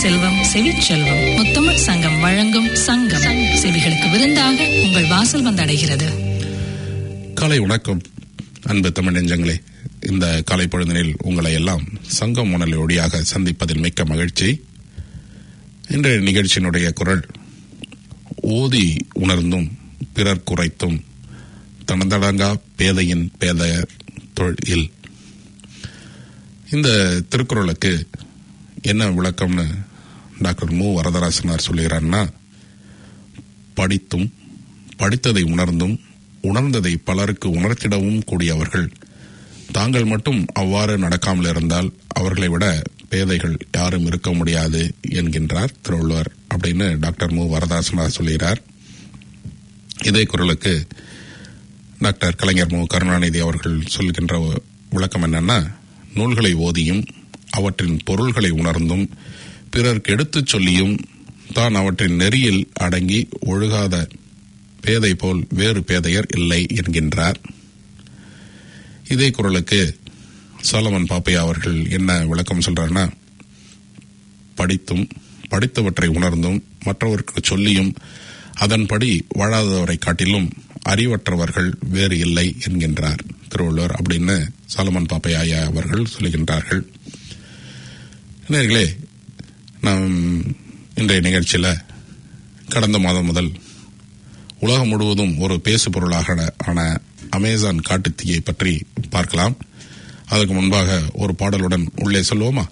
செல்வம் செவிச்செல்வம் முத்தமிழ் சங்கம் வழங்கும் சங்கம் செவிகளுக்கு விருந்தாக உங்கள் வாசல் வந்தடைகிறது காலை வணக்கம் அன்பு தமிழ் நெஞ்சங்களே இந்த காலை பொழுதினில் உங்களை எல்லாம் சங்கம் உணர்வு ஒளியாக சந்திப்பதில் மிக்க மகிழ்ச்சி இன்றைய நிகழ்ச்சியினுடைய குரல் ஓதி உணர்ந்தும் பிறர் குறைத்தும் தனதடங்கா பேதையின் பேத தொழில் இந்த திருக்குறளுக்கு என்ன விளக்கம்னு டாக்டர் மு வரதராசனார் சொல்லுகிறார்னா படித்தும் படித்ததை உணர்ந்தும் உணர்ந்ததை பலருக்கு உணர்த்திடவும் கூடியவர்கள் தாங்கள் மட்டும் அவ்வாறு நடக்காமல் இருந்தால் அவர்களை விட பேதைகள் யாரும் இருக்க முடியாது என்கின்றார் திருவள்ளுவர் அப்படின்னு டாக்டர் மு வரதாசனார் சொல்கிறார் இதே குரலுக்கு டாக்டர் கலைஞர் மு கருணாநிதி அவர்கள் சொல்கின்ற விளக்கம் என்னன்னா நூல்களை ஓதியும் அவற்றின் பொருள்களை உணர்ந்தும் பிறர்க்கு எடுத்துச் சொல்லியும் தான் அவற்றின் நெறியில் அடங்கி ஒழுகாத பேதை போல் வேறு பேதையர் இல்லை என்கின்றார் இதே குரலுக்கு சோலமன் பாப்பையா அவர்கள் என்ன விளக்கம் சொல்றாருன்னா படித்தும் படித்தவற்றை உணர்ந்தும் மற்றவருக்கு சொல்லியும் அதன்படி வாழாதவரை காட்டிலும் அறிவற்றவர்கள் வேறு இல்லை என்கின்றார் திருவள்ளுவர் அப்படின்னு சாலமன் பாப்பையா அவர்கள் சொல்லுகின்றார்கள் நேர்களே நாம் இன்றைய நிகழ்ச்சியில் கடந்த மாதம் முதல் உலகம் முழுவதும் ஒரு பேசு பொருளாக ஆன அமேசான் காட்டுத்தீயை பற்றி பார்க்கலாம் அதற்கு முன்பாக ஒரு பாடலுடன் உள்ளே சொல்லுவோமா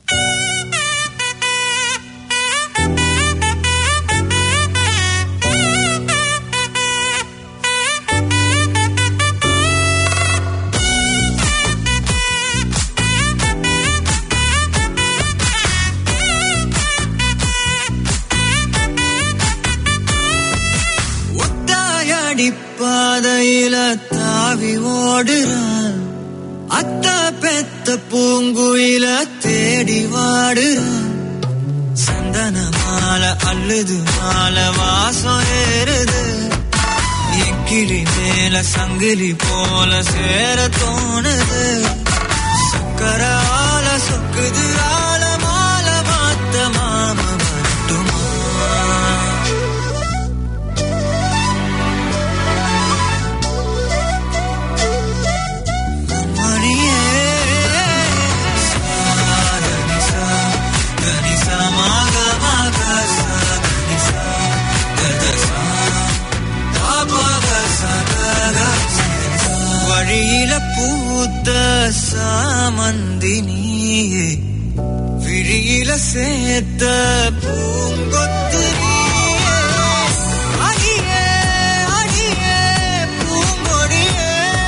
ஒத்தாயடி பாதையில தாவி ஓடுறான் அத்த பெத்த பூங்குயில தேடி வாடுறான் சந்தன மாலை அள்ளுது மாலை வாசம் ஏறுது என் கிளி மேல சங்கிலி போல சேர தோணுது சக்கர ஆல சொக்குது ஆல மாலை மாத்த மாம வரட்டுமா மணியே சாதனிசா தனிசா மாக மாக சாதனிசா ததசா பாபக சதக வழியில பூத்த சாமந்தி நீயே விழியில சேர்த்த பூங்கொத்து நீயே அடியே அடியே பூங்கொடியே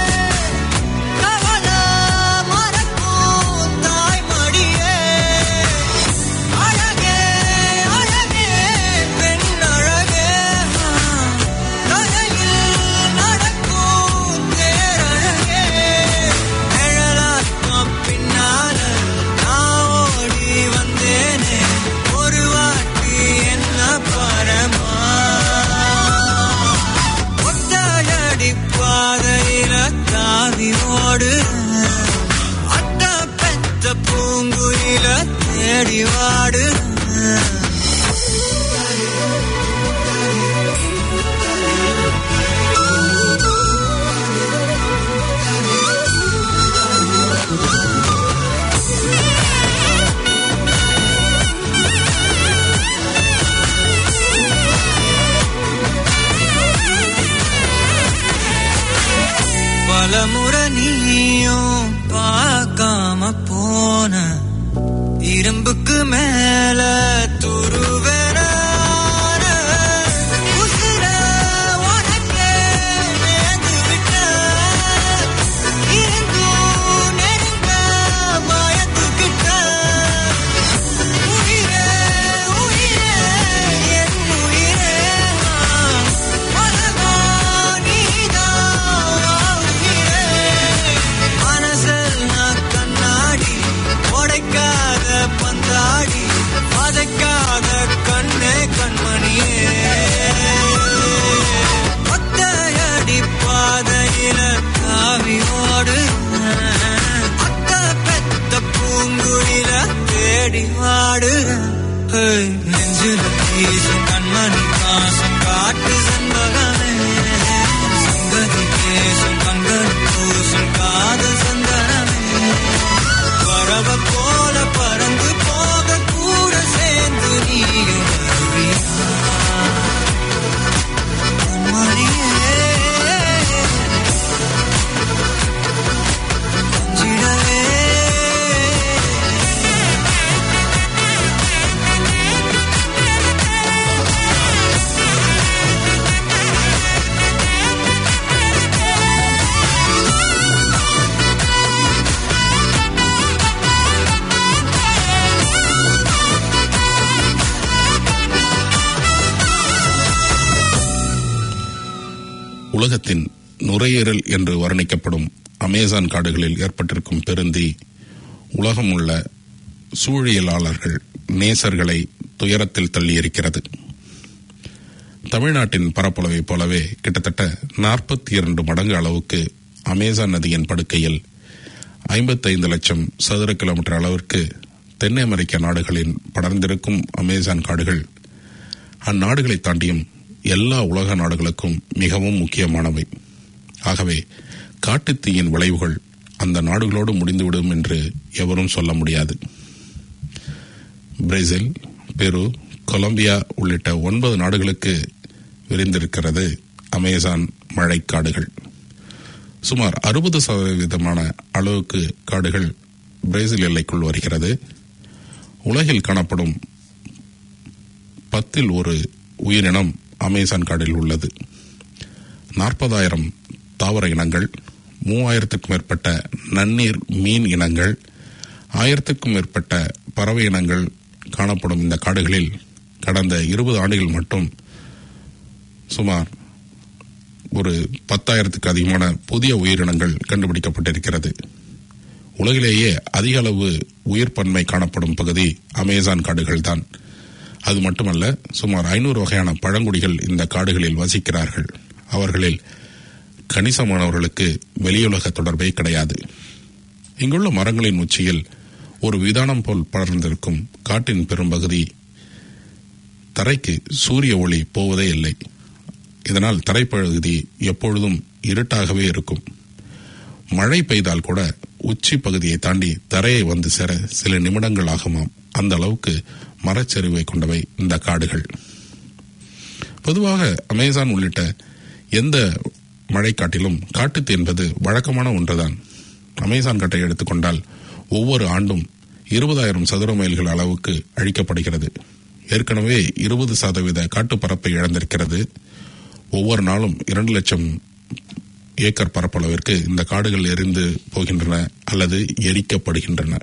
கவல மறக்கும் தாய்மடியே அழகே அழகே பெண் அழகே தலையில் நடக்கும் தேரழகே நிழலாத்ம பின்னால நான் ஓடி வந்தேனே ஒரு வாட்டி என்ன பரமா ஒத்தாயடி பாதையில தாவி ஓடு அத்த பெத்த பூங்குயில தேடி வாடு பலமுறை நீயும் பார்க்காம போன இரும்புக்கு மேல துருவென உசுர உனக்கே நேர்ந்து விட்ட இருந்தும் நெருங்க பயந்துகிட்ட உயிரே உயிரே என் உயிரே உலகா நீதான் உயிரே மனசெல்லாம் கண்ணாடி உடைக்காத பந்தாடி பதைக்காத ஹே, நெஞ்சில வீசும் கண்மணி பாசம் காட்டு செண்பகமே சங்கதி பேசும் கண்கள் பூசும் காதல் சந்தனமே பறவ போல பறந்து போக கூட சேர்ந்து நீயும் வருவியா மணியே கொஞ்சிடவே உலகத்தின் நுரையீரல் என்று வர்ணிக்கப்படும் அமேசான் காடுகளில் ஏற்பட்டிருக்கும் பெருந்தி உலகம் உள்ள சூழியலாளர்கள் நேசர்களை துயரத்தில் தள்ளியிருக்கிறது தமிழ்நாட்டின் பரப்பளவைப் போலவே கிட்டத்தட்ட நாற்பத்தி இரண்டு மடங்கு அளவுக்கு அமேசான் நதியின் படுக்கையில் ஐம்பத்தைந்து லட்சம் சதுர கிலோமீட்டர் அளவிற்கு தென் அமெரிக்க நாடுகளின் படர்ந்திருக்கும் அமேசான் காடுகள் அந்நாடுகளை தாண்டியும் எல்லா உலக நாடுகளுக்கும் மிகவும் முக்கியமானவை ஆகவே காட்டுத்தீயின் விளைவுகள் அந்த நாடுகளோடு முடிந்துவிடும் என்று எவரும் சொல்ல முடியாது பிரேசில் பெரு கொலம்பியா உள்ளிட்ட ஒன்பது நாடுகளுக்கு விரிந்திருக்கிறது அமேசான் மழைக்காடுகள் சுமார் அறுபது சதவீதமான அளவுக்கு காடுகள் பிரேசில் எல்லைக்குள் வருகிறது உலகில் காணப்படும் பத்தில் ஒரு உயிரினம் அமேசான் காடில் உள்ளது நாற்பதாயிரம் தாவர இனங்கள் மூவாயிரத்துக்கும் மேற்பட்ட நன்னீர் மீன் இனங்கள் ஆயிரத்துக்கும் மேற்பட்ட பறவை இனங்கள் காணப்படும் இந்த காடுகளில் கடந்த இருபது ஆண்டுகள் மட்டும் சுமார் ஒரு பத்தாயிரத்துக்கு அதிகமான புதிய உயிரினங்கள் கண்டுபிடிக்கப்பட்டிருக்கிறது உலகிலேயே அதிக அளவு உயிர் பன்மை காணப்படும் பகுதி அமேசான் காடுகள் தான் அது மட்டுமல்ல சுமார் ஐநூறு வகையான பழங்குடிகள் இந்த காடுகளில் வசிக்கிறார்கள் அவர்களில் கணிசமானவர்களுக்கு வெளியுலக தொடர்பே கிடையாது இங்குள்ள மரங்களின் உச்சியில் ஒரு விதானம் போல் படர்ந்திருக்கும் காட்டின் பெரும்பகுதி தரைக்கு சூரிய ஒளி போவதே இல்லை இதனால் தரைப்பகுதி எப்பொழுதும் இருட்டாகவே இருக்கும் மழை பெய்தால் கூட உச்சி பகுதியை தாண்டி தரையை வந்து சேர சில நிமிடங்கள் ஆகுமாம் அந்த அளவுக்கு மரச்சரிவை கொண்டவை இந்த காடுகள் பொதுவாக அமேசான் உள்ளிட்ட எந்த மழைக்காட்டிலும் காட்டுத்தீ என்பது வழக்கமான ஒன்றுதான் அமேசான் காட்டை எடுத்துக்கொண்டால் ஒவ்வொரு ஆண்டும் இருபதாயிரம் சதுர மைல்கள் அளவுக்கு அழிக்கப்படுகிறது ஏற்கனவே இருபது சதவீத காட்டுப்பரப்பை இழந்திருக்கிறது ஒவ்வொரு நாளும் இரண்டு லட்சம் ஏக்கர் பரப்பளவிற்கு இந்த காடுகள் எரிந்து போகின்றன அல்லது எரிக்கப்படுகின்றன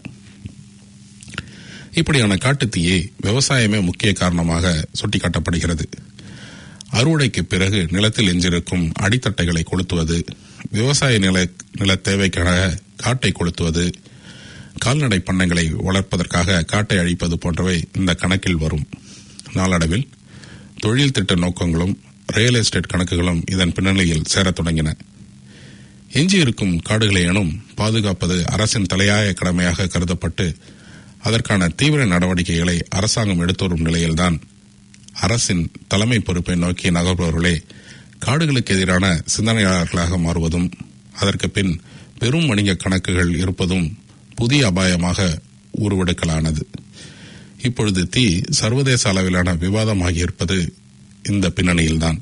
இப்படியான காட்டுத்தீயை விவசாயமே முக்கிய காரணமாக சுட்டிக்காட்டப்படுகிறது அறுவடைக்கு பிறகு நிலத்தில் எஞ்சிருக்கும் அடித்தட்டைகளை கொளுத்துவது விவசாய நில நில தேவைக்காக காட்டை கொளுத்துவது கால்நடை பண்ணைகளை வளர்ப்பதற்காக காட்டை அழிப்பது போன்றவை இந்த கணக்கில் வரும் நாளடைவில் தொழில் திட்ட நோக்கங்களும் ரியல் எஸ்டேட் கணக்குகளும் இதன் பின்னணியில் சேரத் தொடங்கின எஞ்சியிருக்கும் காடுகளை எனும் பாதுகாப்பது அரசின் தலையாய கடமையாக கருதப்பட்டு அதற்கான தீவிர நடவடிக்கைகளை அரசாங்கம் எடுத்து வரும் நிலையில்தான் அரசின் தலைமை பொறுப்பை நோக்கி நகர்பவர்களே காடுகளுக்கு எதிரான சிந்தனையாளர்களாக மாறுவதும் அதற்கு பின் பெரும் வணிக கணக்குகள் இருப்பதும் புதிய அபாயமாக உருவெடுக்கலானது இப்பொழுது தீ சர்வதேச அளவிலான விவாதமாகி இருப்பது இந்த பின்னணியில்தான்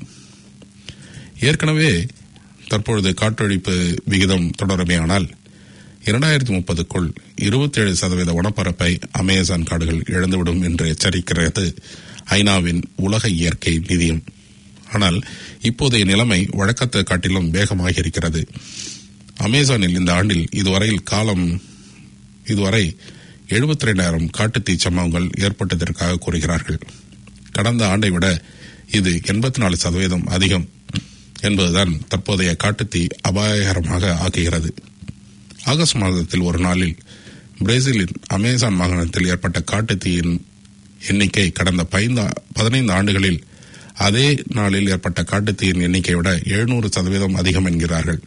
ஏற்கனவே தற்பொழுது காற்றழிப்பு விகிதம் தொடருமேயானால் இரண்டாயிரத்தி முப்பதுக்குள் இருபத்தி ஏழு சதவீத வனப்பரப்பை அமேசான் காடுகள் இழந்துவிடும் என்று எச்சரிக்கிறது ஐநாவின் உலக இயற்கை நிதியம் ஆனால் இப்போதைய நிலைமை வழக்கத்தை காட்டிலும் வேகமாக இருக்கிறது அமேசானில் இந்த ஆண்டில் இதுவரையில் காலம் இதுவரை எழுபத்தி ரெண்டாயிரம் காட்டுத்தீ சம்பவங்கள் ஏற்பட்டதற்காக கூறுகிறார்கள் கடந்த ஆண்டை விட இது எண்பத்தி நாலு சதவீதம் அதிகம் என்பதுதான் தற்போதைய காட்டுத்தீ அபாயகரமாக ஆக்குகிறது ஆகஸ்ட் மாதத்தில் ஒரு நாளில் பிரேசிலின் அமேசான் மாகாணத்தில் ஏற்பட்ட காட்டுத்தீயின் எண்ணிக்கை கடந்த பதினைந்து ஆண்டுகளில் அதே நாளில் ஏற்பட்ட காட்டுத்தீயின் எண்ணிக்கையை விட எழுநூறு சதவீதம் அதிகம் என்கிறார்கள்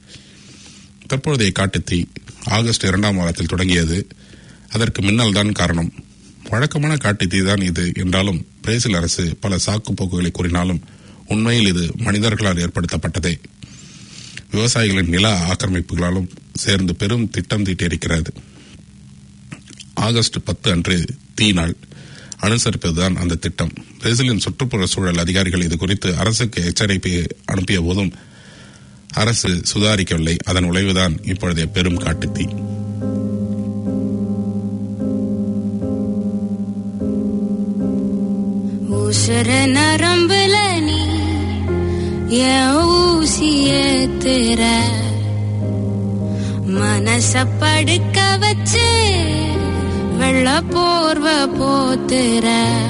தற்போதைய காட்டுத்தீ ஆகஸ்ட் இரண்டாம் வாரத்தில் தொடங்கியது அதற்கு மின்னல் தான் காரணம் வழக்கமான காட்டுத்தீ தான் இது என்றாலும் பிரேசில் அரசு பல சாக்கு போக்குகளை கூறினாலும் உண்மையில் இது மனிதர்களால் ஏற்படுத்தப்பட்டதே விவசாயிகளின் நில ஆக்கிரமிப்புகளாலும் சேர்ந்து பெரும் திட்டம் தீட்டியிருக்கிறது ஆகஸ்ட் பத்து அன்று தீ நாள் அனுசரிப்பதுதான் அந்த திட்டம் பிரேசிலின் சுற்றுப்புற சூழல் அதிகாரிகள் இது குறித்து அரசுக்கு எச்சரிக்கை அனுப்பிய போதும் அரசு சுதாரிக்கவில்லை அதன் விளைவுதான் இப்பொழுதைய பெரும் காட்டுத்தீ உசுர நரம்புல நீ என் ஊசி ஏத்துற மனச படுக்க வச்சு வெள்ள போர்வ போத்துற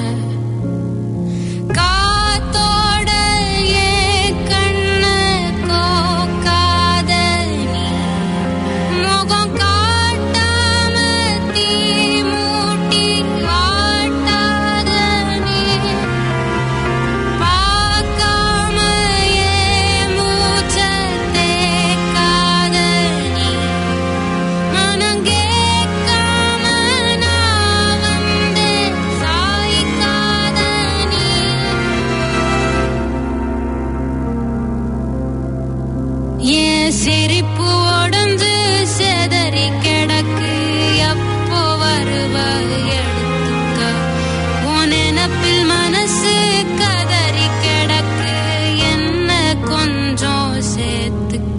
காத்தோட ஏன் கண்ண கோக்காத நீ முகம் காட்டாம தீ மூட்டி வாட்டாத நீ பார்க்காம ஏன் மூச்ச தேக்காத நீ மனம் கேட்காம நான் வந்து சாய்க்காத நீ என் சிரிப்பு உடஞ்சு செதறி கிடக்கு எப்போ வருவ எடுத்துக்க உன் நினப்பில் மனசு கதறி கிடக்கு என்ன கொஞ்சம் சேர்த்துக்க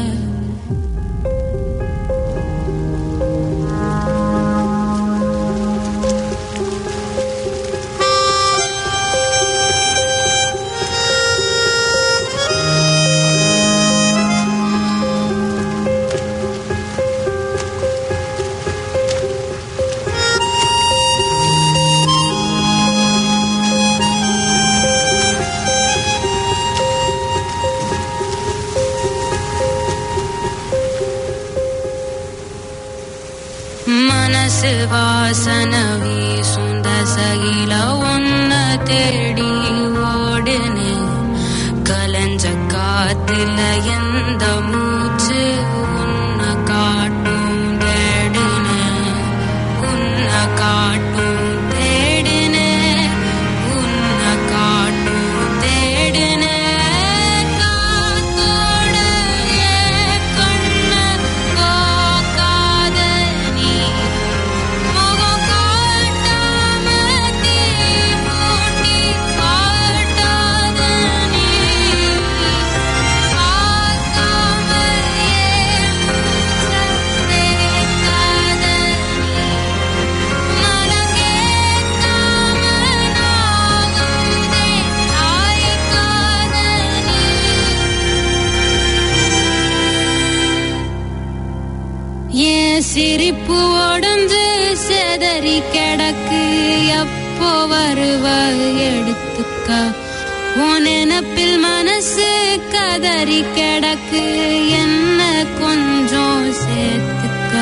மனசு வாசன வீசும் தசையில ஒன்ன தேடி ஓடுனு கலஞ்ச காத்துல எந்த மூச்சு உன்ன காட்டும் தேடுனு உன்ன காட்டும் தேடுனு உன்ன காட்டும் தேடுனு காத்தோட ஏன் கண்ண கோக்காத நீ முகம் காட்டாம தீ மூட்டி காட்டாத நீ பார்க்காம ஏன் மூச்ச தேக்காத நீ மனம் கேட்காம நான் வந்தேன் சாய்க்காத நீ என் சிரிப்பு உடஞ்சு செதறி கிடக்கு எப்போ வருவ எடுத்துக்க உன் நினப்பில் மனசு கதறி கிடக்கு என்ன கொஞ்சம் சேர்த்துக்க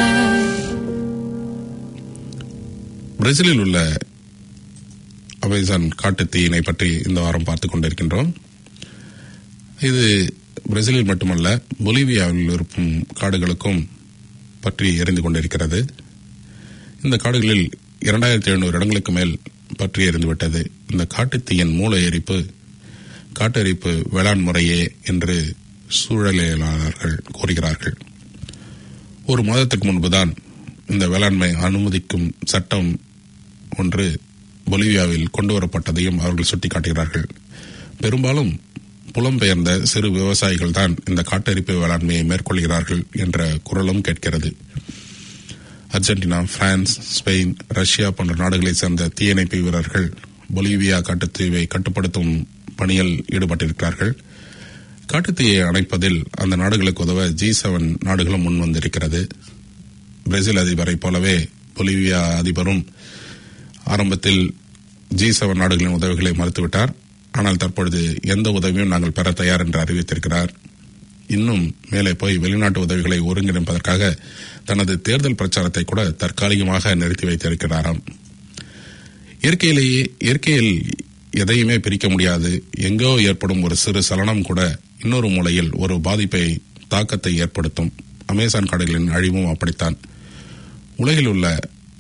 பிரேசிலில் உள்ள அமேசான் காட்டுத்தீயினை பற்றி இந்த வாரம் பார்த்துக் கொண்டிருக்கின்றோம் இது பிரேசிலில் மட்டுமல்ல பொலிவியாவில் இருக்கும் காடுகளுக்கும் பற்றி எரிந்து கொண்டிருக்கிறது இந்த காடுகளில் இரண்டாயிரத்தி எழுநூறு இடங்களுக்கு மேல் பற்றி எரிந்துவிட்டது இந்த காட்டுத்தீயின் மூல எரிப்பு காட்டெரிப்பு வேளாண் முறையே என்று சூழலியலாளர்கள் கூறுகிறார்கள் ஒரு மாதத்திற்கு முன்புதான் இந்த வேளாண்மை அனுமதிக்கும் சட்டம் ஒன்று பொலிவியாவில் கொண்டு வரப்பட்டதையும் அவர்கள் சுட்டிக்காட்டுகிறார்கள் பெரும்பாலும் புலம்பெயர்ந்த சிறு விவசாயிகள் தான் இந்த காட்டெரிப்பு வேளாண்மையை மேற்கொள்கிறார்கள் என்ற குரலும் கேட்கிறது அர்ஜென்டினா பிரான்ஸ் ஸ்பெயின் ரஷ்யா போன்ற நாடுகளைச் சேர்ந்த தீயணைப்பு வீரர்கள் பொலிவியா காட்டுத்தீவை கட்டுப்படுத்தும் பணியில் ஈடுபட்டிருக்கிறார்கள் காட்டுத்தீயை அணைப்பதில் அந்த நாடுகளுக்கு உதவ ஜி செவன் நாடுகளும் முன் வந்திருக்கிறது பிரேசில் அதிபரை போலவே பொலிவியா அதிபரும் ஆரம்பத்தில் ஜி செவன் நாடுகளின் உதவிகளை மறுத்துவிட்டார் ஆனால் தற்பொழுது எந்த உதவியும் நாங்கள் பெற தயார் என்று அறிவித்திருக்கிறார் இன்னும் மேலே போய் வெளிநாட்டு உதவிகளை ஒருங்கிணைப்பதற்காக தனது தேர்தல் பிரச்சாரத்தை கூட தற்காலிகமாக நிறுத்தி வைத்திருக்கிறாராம் இயற்கையிலேயே இயற்கையில் எதையுமே பிரிக்க முடியாது எங்கோ ஏற்படும் ஒரு சிறு சலனம் கூட இன்னொரு மூலையில் ஒரு பாதிப்பை தாக்கத்தை ஏற்படுத்தும் அமேசான் காடுகளின் அழிவும் அப்படித்தான் உலகில் உள்ள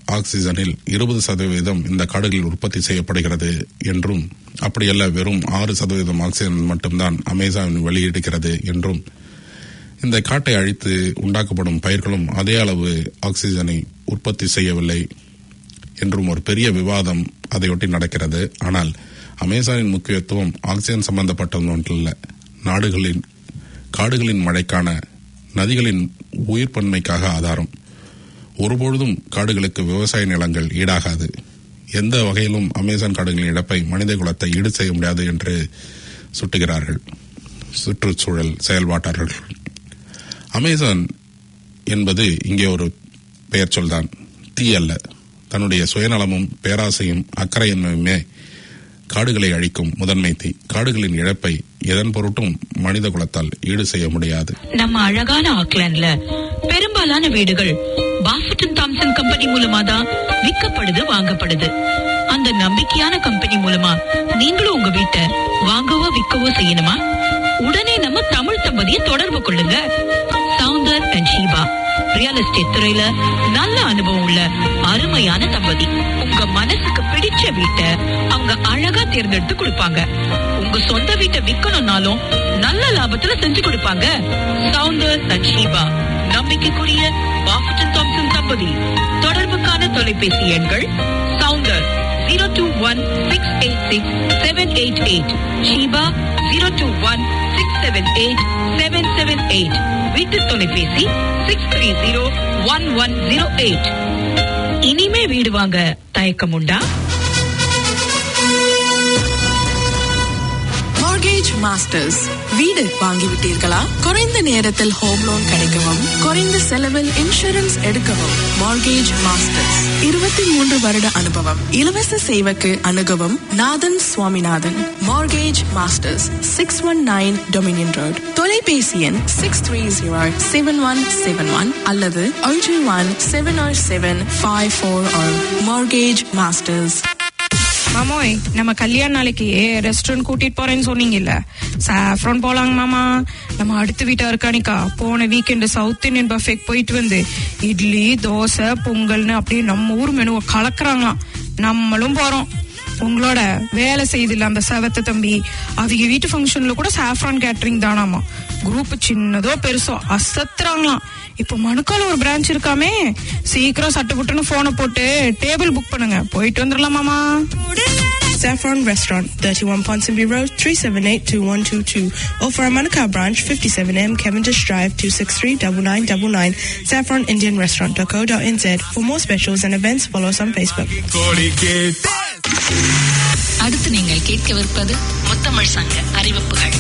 ஆக்சிஜனில் இருபது சதவீதம் இந்த காடுகளில் உற்பத்தி செய்யப்படுகிறது என்றும் அப்படியல்ல வெறும் ஆறு சதவீதம் ஆக்சிஜன் மட்டும்தான் அமேசான் வெளியிடுகிறது என்றும் இந்த காட்டை அழித்து உண்டாக்கப்படும் பயிர்களும் அதே அளவு ஆக்சிஜனை உற்பத்தி செய்யவில்லை என்றும் ஒரு பெரிய விவாதம் அதையொட்டி நடக்கிறது ஆனால் அமேசானின் முக்கியத்துவம் ஆக்சிஜன் சம்பந்தப்பட்ட ஒன்றல்ல நாடுகளின் காடுகளின் மழைக்கான நதிகளின் உயிர் பன்மைக்காக ஆதாரம் ஒருபொழுதும் காடுகளுக்கு விவசாய நிலங்கள் ஈடாகாது எந்த வகையிலும் அமேசான் காடுகளின் இழப்பை மனித குலத்தை ஈடு செய்ய முடியாது என்று சுட்டுகிறார்கள் சுற்றுச்சூழல் செயல்பாட்டாளர்கள் அமேசான் என்பது இங்கே ஒரு பெயர் சொல்தான் தீ அல்ல தன்னுடைய சுயநலமும் பேராசையும் அக்கறையின்மையுமே காடுகளை அழிக்கும் முதன்மை தீ காடுகளின் இழப்பை எதன் பொருட்டும் மனித குலத்தால் ஈடு செய்ய முடியாது நம்ம அழகான ஆக்லாண்ட்ல பெரும்பாலான வீடுகள் பாஃபட்டன் தாம்சன் கம்பெனி மூலமா தான் விற்கப்படுது வாங்கப்படுது அந்த நம்பிக்கையான கம்பெனி மூலமா நீங்களும் உங்க வீட்டை வாங்கவோ விற்கவோ செய்யணுமா உடனே நம்ம தமிழ் தம்பதியை தொடர்பு கொள்ளுங்க Soundar and Sheeba real estate துறையில நல்ல அனுபவம் உள்ள அருமையான தம்பதி உங்க மனசுக்கு பிடிச்ச வீட்டை அவங்க அழகா தேர்ந்தெடுத்து கொடுப்பாங்க உங்க சொந்த வீட்டை விக்கணும்னாலும் நல்ல லாபத்துல செஞ்சு கொடுப்பாங்க சவுந்தர் அண்ட் ஷீபா நம்பிக்கைக்குரிய பாஃபட்டன் தாம்சன் தம்பதி தொடர்புக்கான தொலைபேசி எண்கள் Soundar zero two one six eight six seven eight eight Sheeba zero two one six seven eight seven seven eight வீட்டு தொலைபேசி six three zero one one zero eight இனிமே வீடு வாங்க தயக்கம் உண்டா மார்கேஜ் மாஸ்டர்ஸ் வீடு வாங்கிவிட்டீர்களா குறைந்த நேரத்தில் ஹோம் லோன் கிடைக்கவும் குறைந்த செலவில் இன்சூரன்ஸ் எடுக்கவும் மார்கேஜ் மாஸ்டர்ஸ் இருபத்தி மூன்று வருட அனுபவம் இலவச சேவைக்கு அணுகவும் Nathan Swaminathan mortgage masters six one nine Dominion road தொலைபேசி எண் six three zero seven one seven one அல்லது ஒன்று one seven seven five four mortgage masters மாமோய் நம்ம கல்யாண நாளைக்கு ரெஸ்டாரண்ட் கூட்டிட்டு போறேன்னு சொன்னீங்கல்ல சாஃப்ரான் போலாங்க மாமா நம்ம அடுத்த வீட்டா இருக்கானிக்கா போன வீக்கெண்டு சவுத் இந்தியன் பஃபேக் போயிட்டு வந்து இட்லி தோசை பொங்கல்னு அப்படியே நம்ம ஊர் மெனுவை கலக்குறாங்களாம் நம்மளும் போறோம் உங்களோட வேலை செய்தில்ல அந்த செவத்த தம்பி அவங்க வீட்டு ஃபங்க்ஷன்ல கூட சாஃப்ரான் கேட்டரிங் தானாமா குரூப் சின்னதோ பெருசோ அசத்துறாங்களாம் இப்போ மணுக்கால ஒரு பிரான்ச் இருக்காமே சீக்கிரம் சட்டு புட்டுன்னு போனை போட்டு டேபிள் புக் பண்ணுங்க போயிட்டு வந்துடலாம் மாமா Saffron Restaurant, 31 Ponsonby Road, 378-2122. Or for our Manukau branch, 57M Cavendish Drive, 263-9999. saffronindianrestaurant.co.nz. For more specials and events, follow us on Facebook. அடுத்து நீங்கள் கேட்கவிருப்பது முத்தமிழ் சங்க அறிவிப்புகள்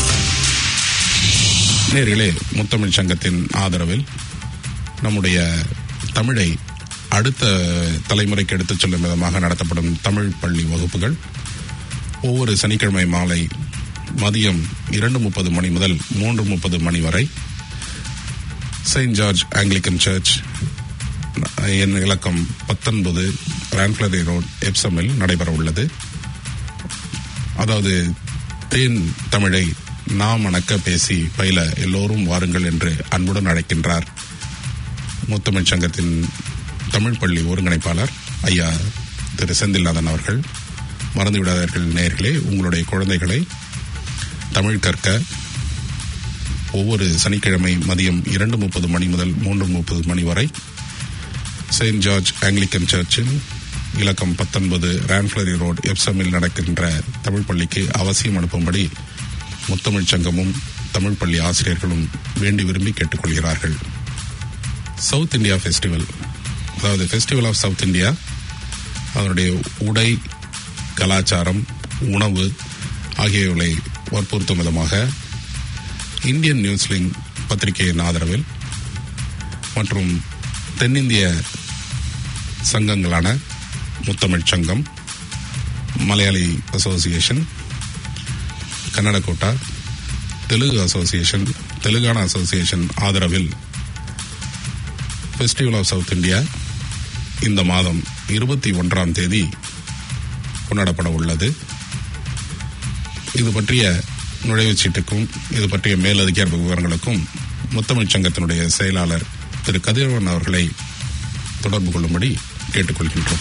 நேர்களே முத்தமிழ் சங்கத்தின் ஆதரவில் நம்முடைய தமிழை அடுத்த தலைமுறைக்கு எடுத்துச் செல்லும் விதமாக நடத்தப்படும் தமிழ் பள்ளி வகுப்புகள் ஒவ்வொரு சனிக்கிழமை மாலை மதியம் இரண்டு முப்பது மணி முதல் மூன்று முப்பது மணி வரை செயின்ட் ஜார்ஜ் ஆங்கிலிக்கன் சர்ச் என் இலக்கம் பத்தொன்பது ரான்ஃபிளரி ரோட் எப்சமில் நடைபெற உள்ளது அதாவது தேன் தமிழை நாம் அணக்க பேசி பயில எல்லோரும் வாருங்கள் என்று அன்புடன் அழைக்கின்றார் முத்தமிழ் சங்கத்தின் தமிழ் பள்ளி ஒருங்கிணைப்பாளர் ஐயா திரு செந்தில்நாதன் அவர்கள் மறந்துவிடாதீர்கள் நேர்களே உங்களுடைய குழந்தைகளை தமிழ் கற்க ஒவ்வொரு சனிக்கிழமை மதியம் இரண்டு முப்பது மணி முதல் மூன்று முப்பது மணி வரை செயின்ட் ஜார்ஜ் ஆங்கிலிக்கன் சர்ச்சில் இலக்கம் பத்தொன்பது ரான்ஃபிளரி ரோட் எப்சமில் நடக்கின்ற தமிழ் பள்ளிக்கு அவசியம் அனுப்பும்படி முத்தமிழ் சங்கமும் தமிழ் பள்ளி ஆசிரியர்களும் வேண்டி விரும்பி கேட்டுக்கொள்கிறார்கள் சவுத் இந்தியா ஃபெஸ்டிவல் அதாவது ஃபெஸ்டிவல் ஆஃப் சவுத் இந்தியா அதனுடைய உடை கலாச்சாரம் உணவு ஆகியவைகளை வற்புறுத்தும் விதமாக இந்தியன் நியூஸ்லிங் பத்திரிகையின் ஆதரவில் மற்றும் தென்னிந்திய சங்கங்களான முத்தமிழ் சங்கம் மலையாளி அசோசியேஷன் கன்னட கோட்டா தெலுங்கு அசோசியேஷன் தெலுங்கானா அசோசியேஷன் ஆதரவில் ஃபெஸ்டிவல் ஆஃப் சவுத் இந்தியா இந்த மாதம் இருபத்தி ஒன்றாம் தேதி கொண்டாடப்பட உள்ளது இது பற்றிய நுழைவுச் சீட்டுக்கும் இது பற்றிய மேலதிகார விவரங்களுக்கும் முத்தமிழ் சங்கத்தினுடைய செயலாளர் திரு கதிரவன் அவர்களை தொடர்பு கொள்ளும்படி கேட்டுக்கொள்கின்றோம்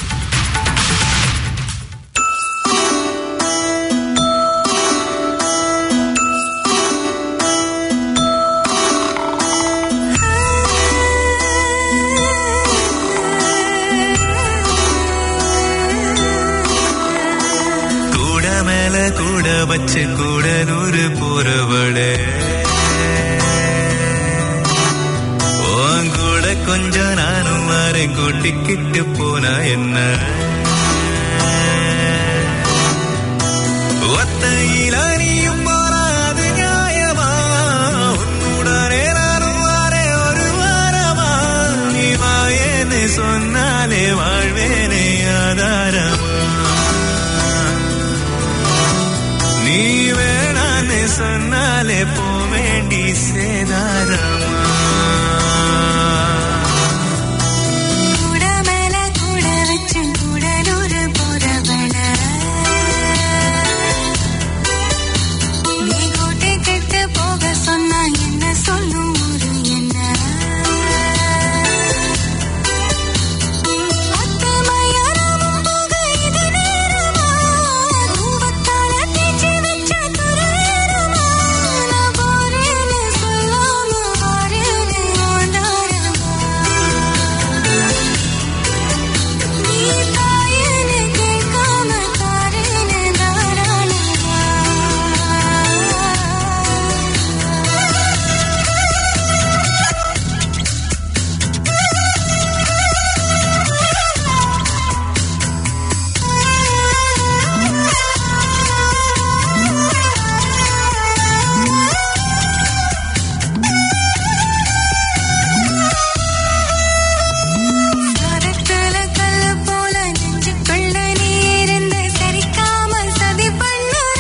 கூட மேல கூட வச்சு கூட நூறு போறவளே உன் கூட கொஞ்சம் நானும் வரேன் கூட்டிக்கிட்டு போனா என்ன ஒத்தையில நீயும் போறாது நியாயமா உன்னுடனே நானும் வரேன் ஒரு வாரமா நீ வாயேன்னு சொன்னாலே வாழ்வேனே ஆதாரமா நீ வேணான்னு சொன்னாலே போ வேண்டி சேதாரமா கூட மேல கூட வச்சு கூடலூர் போறவள நீ கூட்டி கெட்டு போக சொன்னா என்ன சொல்லும் ஊரு என்ன அத்தமயரமும் போக இது நேரமா தூவத்தால தேய்ச்சி வச்ச துரேரமா நான் போறேன்னு சொல்லாம வாரேன்னு ஆண்டாரமா நீ தாயேன்னு கேட்காம தாரேன்னு தாராளமா மரத்துல கல்லு போல நெஞ்சுக்குள்ள நீ இருந்து சரிக்காம சதி பண்ணுற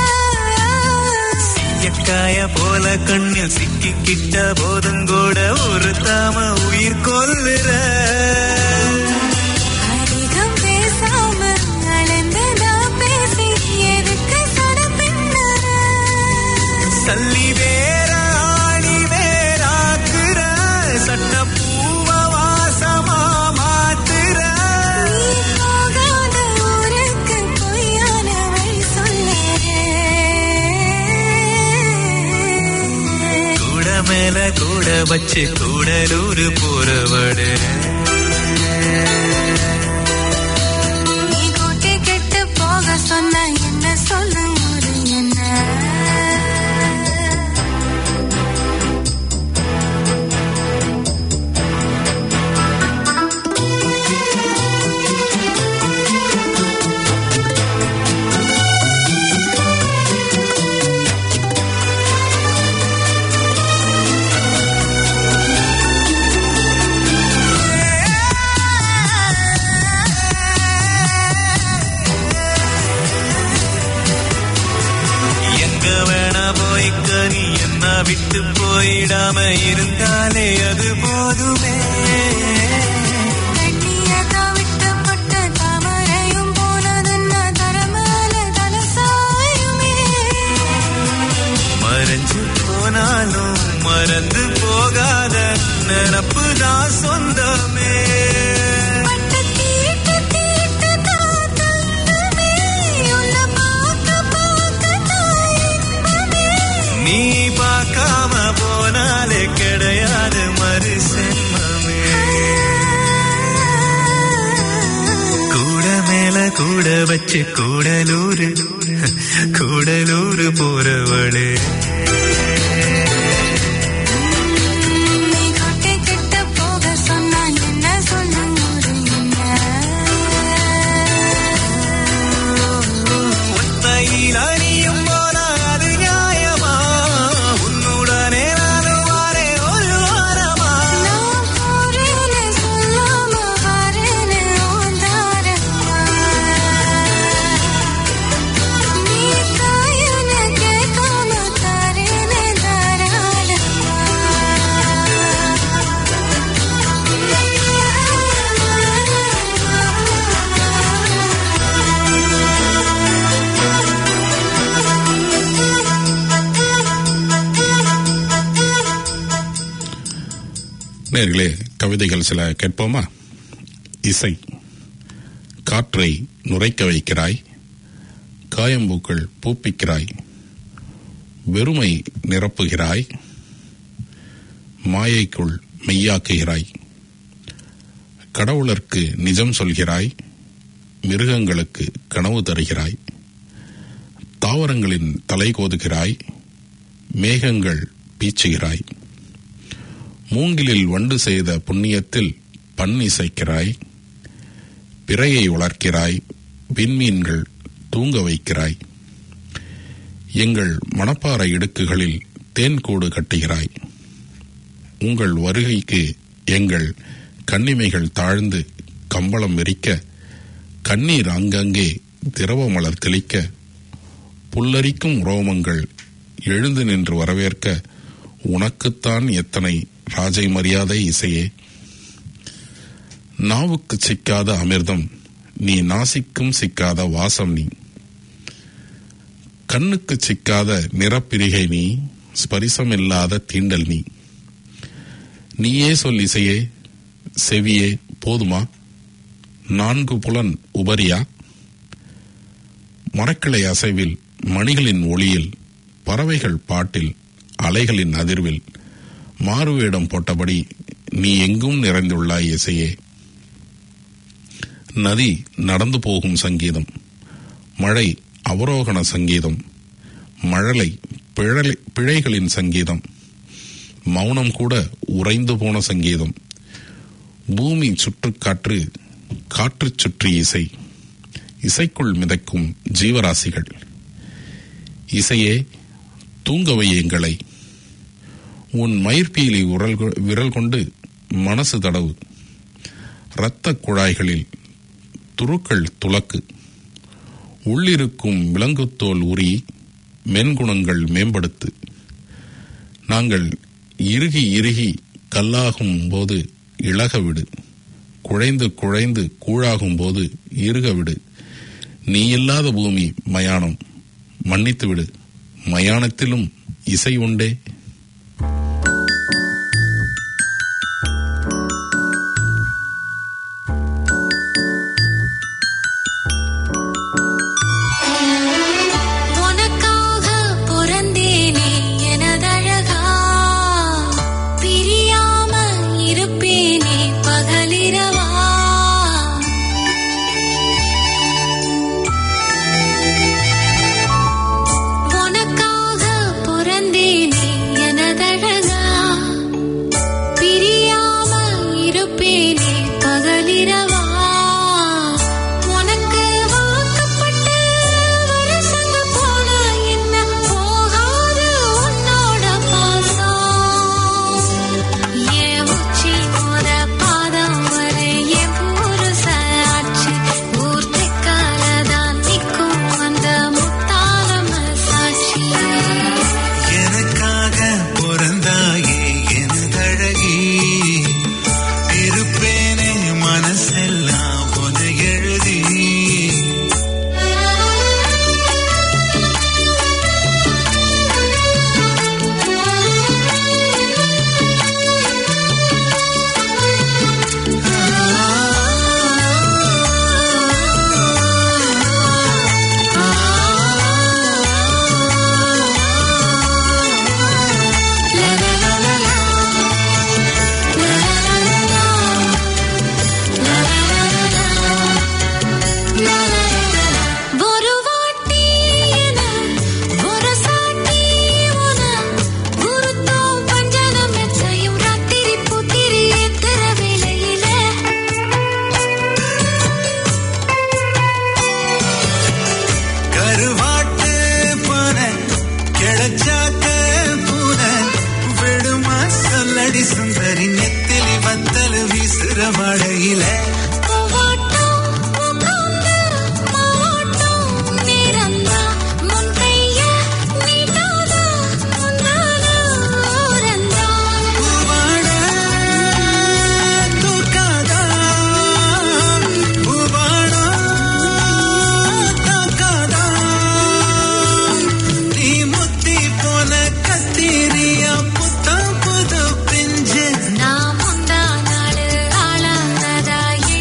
எக்காய போல கண்ணில் சிக்கிக்கிட்ட போதும் கூட ஒரு தாம உயிர் கொல்லுற அதிகம் பேசாம அளந்ததா பேசி எதுக்கு சட பின்னுற சல்லி வேற ஆணி வேறாக்குற சட்ட பூவ வாசமா மாத்துற நீ போகாத ஊருக்கு பொய்யான வழி சொல்லுற கூட மேல கூட வச்சு கூடலூர் போறவடு நீ கூட்டி கெட்டு போக சொன்ன என்ன சொல்லும் ஊரு என்ன எங்க வேணா போய்க்க நீ என்ன விட்டு போயிடாம இருந்தாலே அது போதுமே கண்ணியதா விட்டு பட்டு தாமரையும் போனதுன்னா தரமேல தலசாயுமே மறைஞ்சு போனாலும் மறந்து போகாத நினப்பு தான் சொந்தமே பட்டு தீட்டு தீட்டு தான் தந்தமே உன்னை பார்க்க பார்க்க தான் இன்பமே நீ பார்க்காம போனாலே கிடையாது மறு சென்மமே கூட மேல கூட வச்சு கூடலூரு கூடலூரு போறவளே நீ கூட்டி கெட்டு போக சொன்னா என்ன சொல்லும் ஊரு என்ன ஒத்தையில் அணியும் போனா அது நியாயமா உன்னுடனே நானும் வாரேன் ஒரு வாரமா நான் போறேன்னு சொல்லாம வரேன்னு ஓந்தாரம்மா. நீ தாயன்னு கேட்காம தாரேன்னு நேர்களே கவிதைகள் சில கேட்போமா இசை காற்றை நுரைக்க வைக்கிறாய் காயம்பூக்கள் பூப்பிக்கிறாய் வெறுமை நிரப்புகிறாய் மாயைக்குள் மெய்யாக்குகிறாய் கடவுளர்க்கு நிஜம் சொல்கிறாய் மிருகங்களுக்கு கனவு தருகிறாய் தாவரங்களின் தலை கோதுகிறாய் மேகங்கள் பீச்சுகிறாய் மூங்கிலில் வண்டு செய்த புண்ணியத்தில் பண் இசைக்கிறாய் பிறையை வளர்க்கிறாய் விண்மீன்கள் தூங்க வைக்கிறாய் எங்கள் மணப்பாறை இடுக்குகளில் தேன் கூடு கட்டுகிறாய் உங்கள் வருகைக்கு எங்கள் கண்ணிமைகள் தாழ்ந்து கம்பளம் விரிக்க கண்ணீர் அங்கங்கே திரவ மலர் தெளிக்க புல்லரிக்கும் ரோமங்கள் எழுந்து நின்று வரவேற்க உனக்குத்தான் எத்தனை ராஜை மரியாதை இசையே நாவுக்கு சிக்காத அமிர்தம் நீ நாசிக்கும் சிக்காத வாசம் நீ கண்ணுக்கு சிக்காத நிறப்பிரிகை நீ ஸ்பரிசம் இல்லாத தீண்டல் நீ நீயே சொல் இசையே செவியே போதுமா நான்கு புலன் உபரியா மரக்கிளை அசைவில் மணிகளின் ஒளியில் பறவைகள் பாட்டில் அலைகளின் அதிர்வில் மாறுவேடம் போட்டபடி நீ எங்கும் நிறைந்துள்ளாய் இசையே நதி நடந்து போகும் சங்கீதம் மழை அவரோகண சங்கீதம் மழலை பிழலை பிழைகளின் சங்கீதம் மௌனம் கூட உறைந்து போன சங்கீதம் பூமி சுற்றுக்காற்று காற்று சுற்றி இசை இசைக்குள் மிதக்கும் ஜீவராசிகள் இசையே தூங்கவை எங்களை உன் மயிர்பீலி உரல் கொ- விரல் கொண்டு மனசு தடவு இரத்த குழாய்களில் துருக்கள் துலக்கு உள்ளிருக்கும் விலங்குத்தோல் உரி மென்குணங்கள் மேம்படுத்து நாங்கள் இறுகி இறுகி கல்லாகும் போது இழக விடு குழைந்து குழைந்து கூழாகும் போது இறுக விடு நீ இல்லாத பூமி மயானம் மன்னித்து விடு மயானத்திலும் இசை உண்டே உனக்காக பிறந்தேனே எனதழகா பிரியாம இருப்பேனே பகலிரவா உனக்காக பிறந்தேனே எனதழகா பிரியாம இருப்பேனே பகலிரவா உனக்கு வாக்கப்பட்ட வருஷங்க போல என்ன போகாது உன்னோட பாசம் என் உச்சி முத பாதம் வரை என் புருஷ ஆட்சி ஊர் தெக்காலதான் நிற்கும் அந்த முத்தாரம சாட்சி எனக்காக பிறந்தாயே எனதழகி இருப்பேனே மனசெல்லாம் உன எழுதி ஒரு வாட்டி என ஒரு சாட்டி உன குருத்தோம் பஞ்சனம் மெச்சையும் ராத்திரி புத்திரி எத்திர வேளையிலே கருவாட்டு போன கிளச்சாக்க பூன விடுமா சொல்லடி சுந்தரி நெத்திலி வத்தல் வீசுற மழையில பூவாட்டம் உட்கார்ந்து மாவாட்டம் நிறந்தா முன் கைய நீட்டாத முன்னால ஓரந்தா பூவாட தூக்காதா பூவாடா தாக்காதா நீ முத்தி போன கத்திரியா புத்தம் புது பிஞ்சு நான் முந்தா நாடு ஆளானதா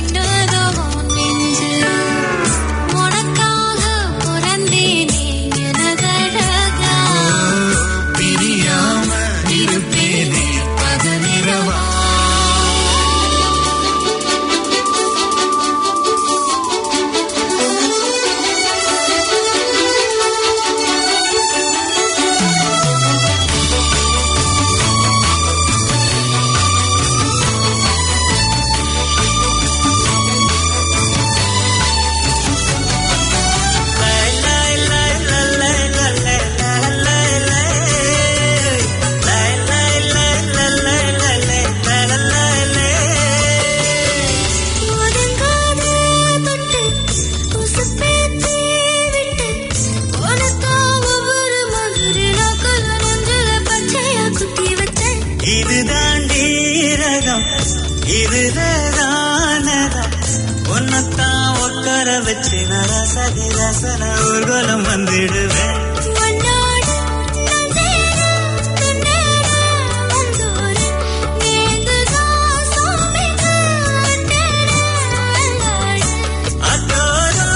இதுல தானதா உன்னத்தான் உட்கார வச்சு நான் ரசதி ரசன ஊர்வலம் வந்துடுவேன் உன்னோடு நான் சேர துன்னேற வந்தோர நீங்குதான் சோமிக்கு அண்டேற அல்லாட அத்தோடோ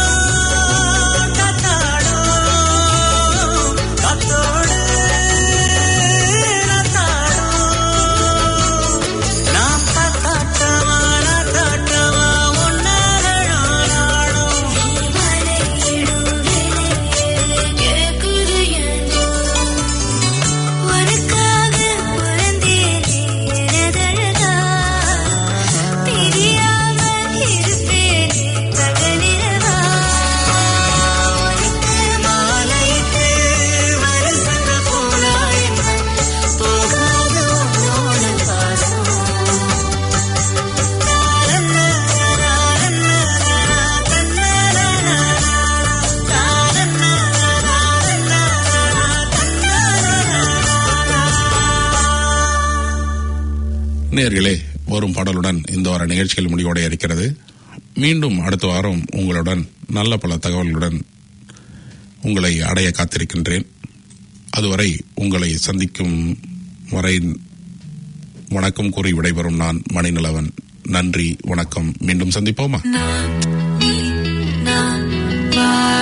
கத்தாடோ கத்தோடு நத்தாடோ நாம் கத்தாட்டமா நத்தாட்டமா உன்னாலும் உனக்காக பிறந்தேனே எனதழகா தெரியாம இருப்பேனே பகலிரவா உனக்கு மாலைக்கு மனசங்க போலாய் போகாத உன்னோட பாசம் நேர்களே வரும் பாடலுடன் இந்த வார நிகழ்ச்சிகள் முடிவடைய இருக்கிறது மீண்டும் அடுத்த வாரம் உங்களுடன் நல்ல பல தகவல்களுடன் உங்களை அடைய காத்திருக்கின்றேன் அதுவரை உங்களை சந்திக்கும் வரை வணக்கம் கூறி விடைபெறும் நான் மணிநலவன் நன்றி வணக்கம் மீண்டும் சந்திப்போமா நான் நீ நான் வாழ